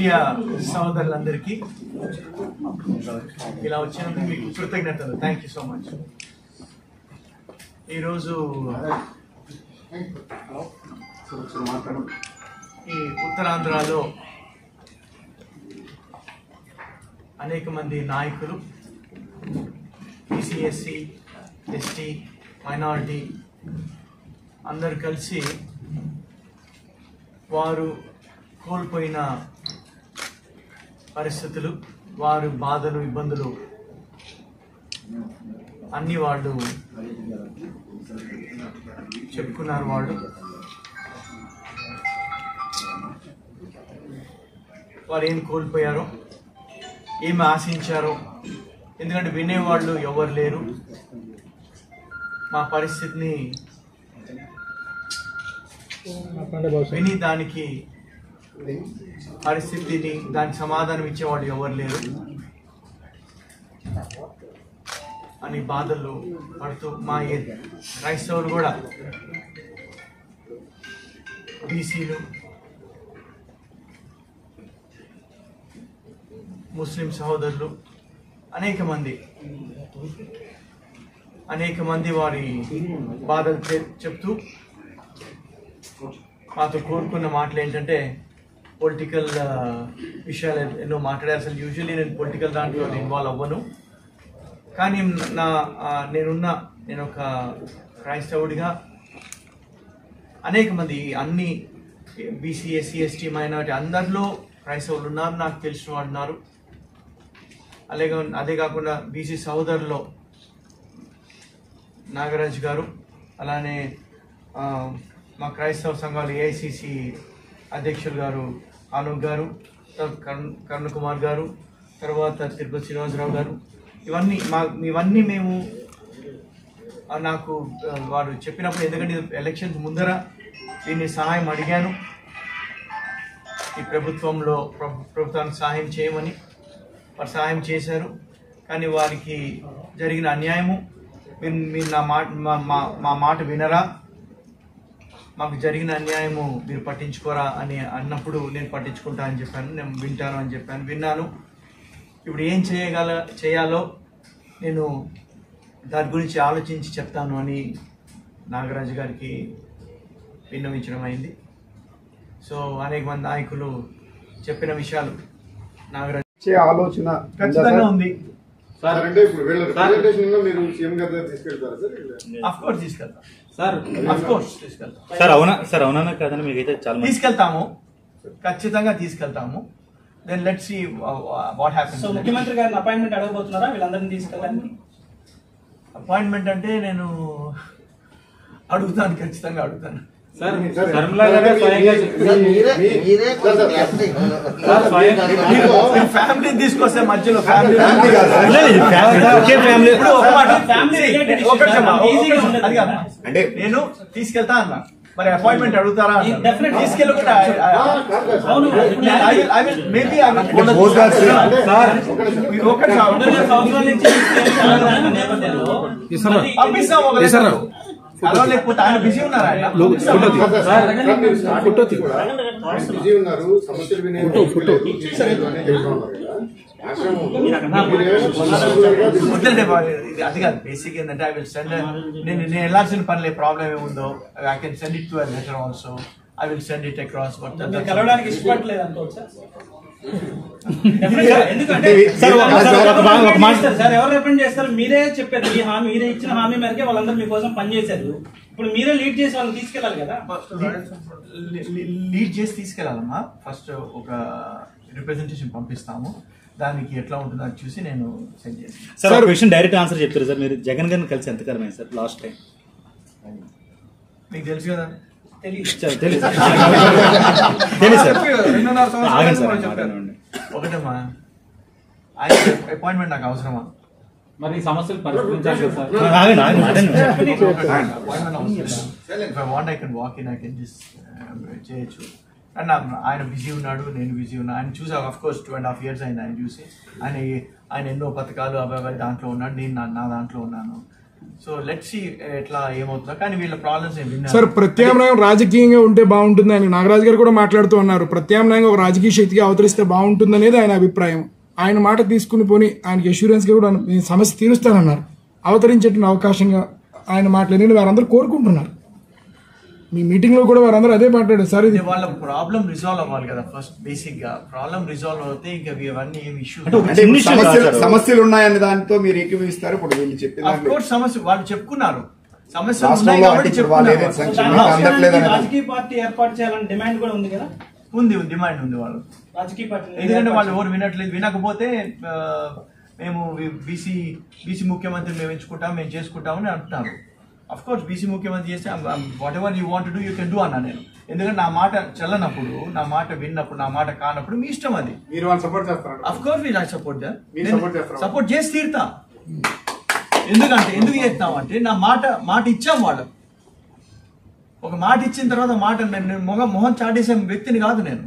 Media సోదరులందరికీ ఇలా వచ్చినందుకు మీకు కృతజ్ఞతలు థ్యాంక్ యూ సో మచ్ ఈరోజు ఈ ఉత్తరాంధ్రలో అనేక మంది నాయకులు బీసీఎస్సి ఎస్టీ మైనారిటీ అందరు కలిసి వారు కోల్పోయిన పరిస్థితులు వారు బాధలు ఇబ్బందులు అన్ని వాళ్ళు చెప్పుకున్నారు వాళ్ళు వారు ఏం కోల్పోయారో ఏమి ఆశించారో ఎందుకంటే వినేవాళ్ళు ఎవరు లేరు మా పరిస్థితిని విని దానికి పరిస్థితిని దానికి సమాధానం ఇచ్చేవాళ్ళు ఎవరు లేరు అని బాధలు పడుతూ మా ఏ- క్రైస్తవులు కూడా బీసీలు ముస్లిం సహోదరులు అనేక మంది అనేక మంది వారి బాధలు చె- చెప్తూ మాతో కోరుకున్న మాటలు ఏంటంటే పొలిటికల్ విషయాలు ఎన్నో మాట్లాడే అసలు యూజువల్లీ నేను పొలిటికల్ దాంట్లో ఇన్వాల్వ్ అవ్వను కానీ నా ఆ, నేనున్న నేను ఒక క్రైస్తవుడిగా అనేక మంది అన్ని బీసీ ఎస్సీ ఎస్టీ మైనారిటీ అందరిలో క్రైస్తవులు ఉన్నారు నాకు తెలిసిన వాళ్ళు ఉన్నారు అలాగే అదే కాకుండా బీసీ సహోదరులో నాగరాజ్ గారు అలానే ఆ, మా క్రైస్తవ సంఘాలు ఏఐసిసి అధ్యక్షులు గారు ఆనుక్ గారు తర్వాత కరుణ్ కరుణ్ కుమార్ గారు తర్వాత తిరుపతి శ్రీనివాసరావు గారు ఇవన్నీ మా ఇవన్నీ మేము ఆ, నాకు ఆ, వారు చెప్పినప్పుడు ఎందుకంటే ఇది ఎలక్షన్స్ ముందర దీన్ని సహాయం అడిగాను ఈ ప్రభుత్వంలో ప్రభు- ప్రభుత్వానికి సహాయం చేయమని వారు సహాయం చేశారు కానీ వారికి జరిగిన అన్యాయము మీరు మీరు నా మాట మా- మా మా మాట వినరా మాకు జరిగిన అన్యాయము మీరు పట్టించుకోరా అని అన్నప్పుడు నేను పట్టించుకుంటా అని చెప్పాను నేను వింటాను అని చెప్పాను విన్నాను ఇప్పుడు ఏం చేయగల చేయాలో నేను దాని గురించి ఆలోచించి చెప్తాను అని నాగరాజు గారికి విన్నవించడం అయింది సో అనేక మంది నాయకులు చెప్పిన విషయాలు నాగరాజు ఇచ్చే ఆలోచన ఖచ్చితంగా ఉంది సార్ అంటే ఇప్పుడు వీళ్ళ రిప్రజెంటేషన్ మీరు సీఎం గారి దగ్గర తీసుకెళ్తారా సార్ అఫ్ కోర్స్ తీసుకెళ్తాం సార్ అఫ్ కోర్స్ తీసుకెళ్తాం సార్ అవునా సార్ అవునా కాదని మీకైతే చాలా మంది తీసుకెళ్తాము ఖచ్చితంగా తీసుకెళ్తాము then let see what so happens ముఖ్యమంత్రి గారిని అపాయింట్మెంట్ అడగబోతున్నారా వీళ్ళందరినీ తీసుకెళ్ళడానికి అపాయింట్మెంట్ అంటే నేను అడుగుతాను ఖచ్చితంగా అడుగుతాను సార్ సార్, శర్మిలా గారే స్వయంగా సార్, మీరే మీ- మీరే సార్, కొంచెం సార్, చేస్తే సార్, స్వయం- మీరు ఫ్యామిలీని తీసుకొస్తే మధ్యలో ఫ్యామిలీ లేదు, ఇది ఫ్యామిలీ ఒకే ఫ్యామిలీ ఇప్పుడు ఒక మాట Family related issue, ఒకటి చెప్పమ్మా. సార్, easy గా ఉండదు అది కాదు. అంటే నేను తీసుకెళ్తా అన్నా మరి అపాయింట్మెంట్ అడుగుతారా అన్నా. Definitely. తీసుకెళ్ళకుండా ఆ, కాదు, కాదు, సార్. అవును. Maybe both are same. Sir, ఒక నిమిషం. ఒకటి రెండున్నర సంవత్సరాల నుంచి తీసుకెళ్ళాలన్న నేపథ్యంలో మరి పంపిస్తాం ఒక లెటర్. అలా లేకపోతే ఆయన బిజీ ఉన్నారు ఆయన పంపిస్తాం. సార్, సార్, సార్, మీరు స్టార్టింగ్ నుంచి కూడా బిజీ ఉన్నారు సమస్యలు వినే ఓపిక లేదు, తీసుకోలేదు అని చెప్తా ఉన్నారు కదా. ఆశ్రమం ఉంది. మీరేమైనా పర్సనల్గా తీసుకుంటే వద్దండి బాబు, ఇది అది కాదు బేసిక్ ఏంటంటే ఐ విల్ సెండ్ నేను నేను వెళ్ళాల్సిన పని లేదు ప్రాబ్లం ఏముందో I can send it to letter also I will send it across మీరు కలవడానికి ఇష్టపడలేదు అనుకోవచ్చా Definitely. ఎందుకంటే సార్, ఒక- సార్, ఒక మా- ఒక మాట- చేస్తారు సార్ ఎవరు రిప్రజెంట్ చేస్తారు మీరే చెప్పారు ఈ హామీ మీరే ఇచ్చిన హామీ మేరకే వాళ్ళందరూ మీకోసం పనిచేశారు ఇప్పుడు మీరే లీడ్ చేసి వాళ్ళని తీసుకెళ్ళాలి కదా లీడ్ చేసి తీసుకెళ్ళాలమ్మా ఫస్ట్ ఒక రిప్రజెంటేషన్ పంపిస్తాము దానికి ఎట్లా ఉంటుందో అది చూసి నేను సెండ్ చేస్తాను సార్ ఒక విషయం డైరెక్ట్ ఆన్సర్ చెప్తారు సార్ మీరు జగన్ గారిని కలిసి ఎంతకాలం అయింది సార్ లాస్ట్ టైం మీకు తెలుసు కదా తెలియదు సార్, తెలియదు సార్ తెలియదు సార్ ఆగండి సార్ ఆగండి. ఒకటమ్మా ఆయన అపాయింట్మెంట్ నాకు అవసరమా మరి ఈ సమస్యలు పరిష్కరించాలి కదా సార్ ఆగండి ఆగండి ఆగండి అపాయింట్మెంట్ అవసరం if I want I can walk in I can just చేయొచ్చు అండ్ ఆయన బిజీ ఉన్నాడు నేను బిజీ ఉన్నా ఆయన చూసా of course two and half years అయింది ఆయన చూసి ఆయన ఆయన ఎన్నో పథకాలు అబ్బాయి దాంట్లో ఉన్నాడు నేను నా- నా దాంట్లో ఉన్నాను సో లెట్స్ సి ఎట్లా ఏమవుతుందో కానీ వీళ్ళ ప్రాబ్లమ్స్ ఏం విన్నారు సార్ ప్రత్యామ్నాయం రాజకీయంగా ఉంటే బాగుంటుంది అని నాగరాజు గారు కూడా మాట్లాడుతూ ఉన్నారు ప్రత్యామ్నాయంగా ఒక రాజకీయ శక్తిగా అవతరిస్తే బాగుంటుంది అనేది ఆయన అభిప్రాయం ఆయన మాట తీసుకుని పోని ఆయనకి అష్యూరెన్స్ గా కూడా ఈ సమస్య తీరుస్తానన్నారు అవతరించేటువంటి అవకాశంగా ఆయన మాట్లాడి వారందరూ కోరుకుంటున్నారు మీ మీటింగ్ లో కూడా వారందరూ అదే మాట్లాడారు సార్ ఇది ఇది వాళ్ళ ప్రాబ్లం రిజాల్వ్ అవ్వాలి కదా ఫస్ట్ బేసిక్ గా ప్రాబ్లం రిజాల్వ్ అవుతే ఇంకా ఇవన్నీ ఏం ఇష్యూ అంటే ఇప్పుడు సమస్యలు సమస్యలు ఉన్నాయనే దాంతో మీరు ఏకీభవిస్తారు ఇప్పుడు వీళ్ళు చెప్పిన ఆఫ్ దాంట్లో కోర్స్ సమస్య వాళ్ళు చెప్పుకున్నారు సమస్యలు రాష్ట్రంలో ఉన్నాయి కాబట్టి అంటే ఇప్పుడు వాళ్ళు ఏదైతే చెప్పుకున్నారు సంక్షేమ దాన్ని అందట్లేదని రాజకీయ పార్టీ ఏర్పాటు చేయాలని డిమాండ్ కూడా ఉంది కదా ఉంది ఉంది డిమాండ్ ఉంది వాళ్ళు రాజకీయ పార్టీ ఎందుకంటే వాళ్ళు ఎవరు వినట్లేదు వినకపోతే ఆ, మేము బీసీ బీసీ ముఖ్యమంత్రి మేము ఎంచుకుంటాం మేము చేసుకుంటామని అంటున్నారు అఫ్ కోర్స్ బీసీ ముఖ్యమంత్రి చేస్తే whatever you want do you can do అన్నా నేను ఎందుకంటే నా మాట చల్లనప్పుడు నా మాట విన్నప్పుడు నా మాట కానప్పుడు మీ ఇష్టం అది మీరు వాళ్ళు సపోర్ట్ చేస్తారు అఫ్ కోర్స్ మీరు సపోర్ట్ మీరు support చేస్తారా? సపోర్ట్ చేసి తీరుతా ఎందుకంటే ఎందుకు చేస్తాం అంటే నా మాట మాట ఇచ్చాం వాళ్ళకు ఒక మాట ఇచ్చిన తర్వాత మాట నేను నేను మొహం మొహం చాటేసే వ్యక్తిని కాదు నేను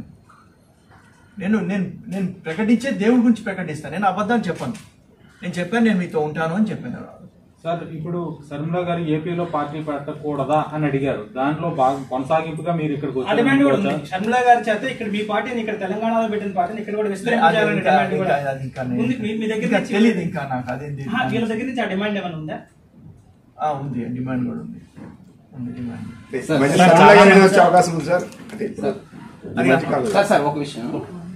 నేను నేను నేను ప్రకటించే దేవుడి గురించి ప్రకటిస్తాను నేను అబద్ధాలు చెప్పను నేను చెప్పాను నేను మీతో ఉంటాను అని చెప్పాను సార్ ఇప్పుడు శర్మిల గారు ఏపీలో పార్టీ పెట్టకూడదా అని అడిగారు దాంట్లో బాగా కొనసాగింపుగా మీరు ఇక్కడికి ఆ డిమాండ్ కూడా ఉంది వచ్చారు షర్మిలా గారి చేత ఇక్కడ మీ పార్టీని ఇక్కడ తెలంగాణలో పెట్టిన పార్టీని ఇక్కడ కూడా అది విస్తరించాలనే ఇంకా- డిమాండ్ కూడా ఇంకా- అది ఇంకా నేను- ఉంది మీ- మీ దగ్గర ఇంకా నుంచి- తెలియదు ఇంకా నాకు అదేంటి ఆహా, వీళ్ళ దగ్గర నుంచి ఆ డిమాండ్ ఏమైనా ఉందా ఆ, ఉంది డిమాండ్ కూడా ఉంది ఉంది డిమాండ్ మంచి శ్రమలో కానీ వచ్చే అవకాశం ఉంది సార్ అంటే ఈ మధ్య కాలంలో. సార్ సార్ ఒక విషయం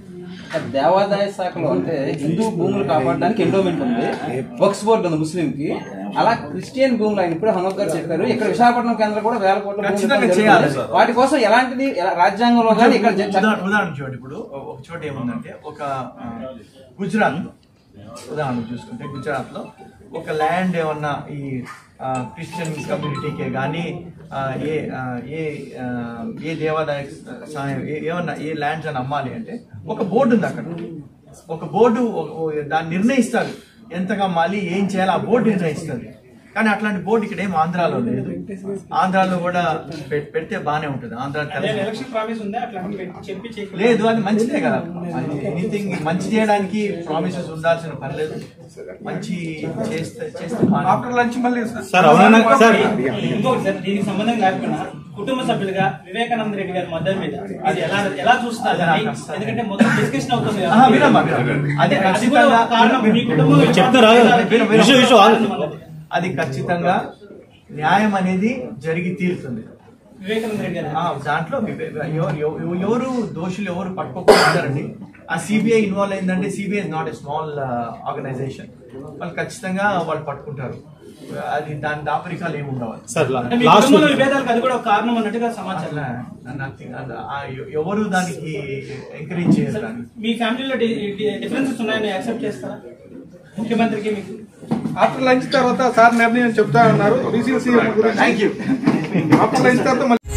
దేవాదాయ శాఖలో అంటే హిందూ భూములు కాపాడడానికి ఎండోమెంట్ ఉంది వక్స్ బోర్డు ఉంది ముస్లిం కి అలా క్రిస్టియన్ భూములు ఆయన ఇప్పుడు హనుమత్ గారు చెప్పారు ఇక్కడ విశాఖపట్నం కేంద్రం కూడా వేల కోట్ల భూములు ఖచ్చితంగా జరుగుతుంది. చేయాలి సార్. వాటి కోసం ఎలాంటిది ఎలా- రాజ్యాంగంలో కానీ ఇక్కడ జ- ఉదాహరణ ఉదాహరణ చూడండి ఇప్పుడు ఒక చోట ఏముందంటే ఒక ఆ, గుజరాత్ ఉదాహరణ చూసుకుంటే గుజరాత్ లో ఒక ల్యాండ్ ఏమన్నా ఈ ఆ, క్రిస్టియన్ కమ్యూనిటీకే కానీ ఏ ఆ, ఏ ఆ, ఏ దేవాదాయ సహాయం ఏ- ఏమన్నా ఏ ల్యాండ్స్ అని అమ్మాలి అంటే ఒక బోర్డు ఉంది అక్కడ ఒక బోర్డు ఓ- ఓ దాన్ని నిర్ణయిస్తారు ఎంతగా అమ్మాలి ఏం చేయాలి ఆ బోర్డు నిర్ణయిస్తుంది కానీ అట్లాంటి బోర్డు ఇక్కడ ఏం ఆంధ్రాలో లేదు ఆంధ్రాలో కూడా పె- పెడితే బానే ఉంటుంది ఆంధ్ర అదే తెలంగాణ ఎలక్షన్ ప్రామిస్ ఉందా అట్లా పెట్టి- చెప్పి చేయకుండా- లేదు అది మంచిదే కదా ఎనీథింగ్ మంచి చేయడానికి ప్రామిసెస్ ఉండాల్సిన పని లేదు మంచి చేస్తే చేస్తే ఆఫ్టర్ లంచ్ మళ్ళీ సార్ అవునన్నా సార్ ఇంకొకటి సార్ దీనికి సంబంధం లేకపోయినా కుటుంబ సభ్యులుగా వివేకానంద రెడ్డి గారి మద్దతు మీద అది ఎలా ఎలా చూస్తారు అది నాకు అస్సలు- ఎందుకంటే మొత్తం డిస్కషన్ అవుతుంది ఆహా, వినమ్మా, వినమ్మా. అది అది కూడా ఒక కారణం మీ కుటుంబం మీరు చెప్తారా? విను, విను. విషయం, విషయం, ఆగు. అది ఖచ్చితంగా న్యాయం అనేది జరిగి తీరుతుంది వివేకానంద రెడ్డి గారు ఆ, దాంట్లో వివే- ఎవ- ఎవ- ఎవరు దోషులు ఎవరు పట్టుకోకపోతారండి ఆ సిబిఐ ఇన్వాల్వ్ అయిందంటే CBI not a small organisation వాళ్ళు ఖచ్చితంగా వాళ్ళు పట్టుకుంటారు అది దాని దాపరికాలు ఏమి ఉండవు సార్ అంటే మీ లాస్ట్ కుటుంబంలో విభేదాలకు అది కూడా ఒక కారణం అన్నట్టుగా సమాచారం అట్లా nothing. అది- ఆ ఎ- ఎవరు దానికి ఎంకరేజ్ చేయరు దాన్ని మీ ఫ్యామిలీలో డిఫరెన్సెస్ ఉన్నాయని యాక్సెప్ట్ చేస్తారా ముఖ్యమంత్రికి మీకు ఆఫ్టర్ లంచ్ తర్వాత సార్ నిర్ణయం చెప్తా ఉన్నారు బీసీసీ గురించి థ్యాంక్ యూ ఆఫ్టర్ లంచ్ తర్వాత మళ్ళీ